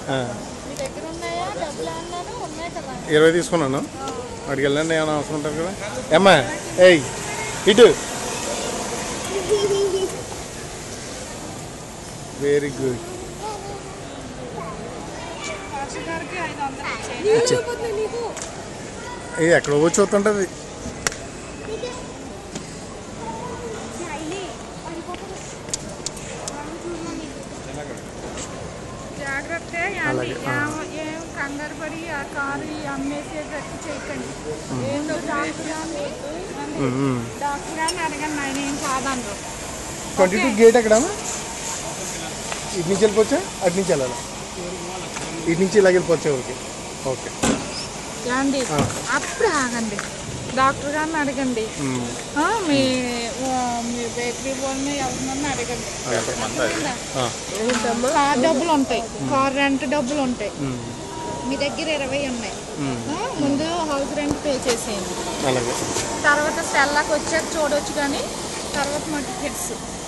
ఆ, మీ దగ్గర ఉన్నాయా డబ్బులు అన్నాను ఉన్నాయి కదా ఇరవై తీసుకున్నాను అక్కడికి వెళ్ళండి ఏమైనా అవసరం ఉంటుంది కదా ఏమ్మా ఏయ్ ఇటు వెరీ గుడ్ గారికి ఐదు వందలు నీకు ఇది ఎక్కడో వచ్చి చూస్తుంటుంది జాగ్రత్త అలాగే, ఆ. ఏం కంగారు పడి ఆ కారు అమ్మేసేటట్టు చేయకండి ఏందో డాక్టర్ గారిని డాక్టర్ గారిని అడగండి ఆయన ఏం కాదనరు ట్వంటీ టూ గేట్ ఎక్కడ ఇటు నుంచి వెళ్ళిపోవచ్చా అటు నుంచి వెళ్ళాలి ఇటు నుంచి ఇలాగ వెళ్ళిపోవచ్చా ఊరికి ఓకే ఏమండి ఆ. అప్పుడు ఆగండి డాక్టర్ గారిని అడగండి ఉమ్. ఆ, మీ ఆ, మీ బేకరీ వాళ్ళని ఎవరినన్నా అడగండి ఆ. కార్ డబ్బులు ఉంటాయి కార్ రెంట్ డబ్బులు ఉంటాయి ఉమ్. మీ దగ్గర ఇరవై ఉన్నాయి ఉమ్. ఆ, ముందు హౌస్ రెంట్ పే చేసేయండి అలాగే తర్వాత స్టెల్లాకి వచ్చాక చూడొచ్చు కానీ తర్వాత మట్టి కిడ్స్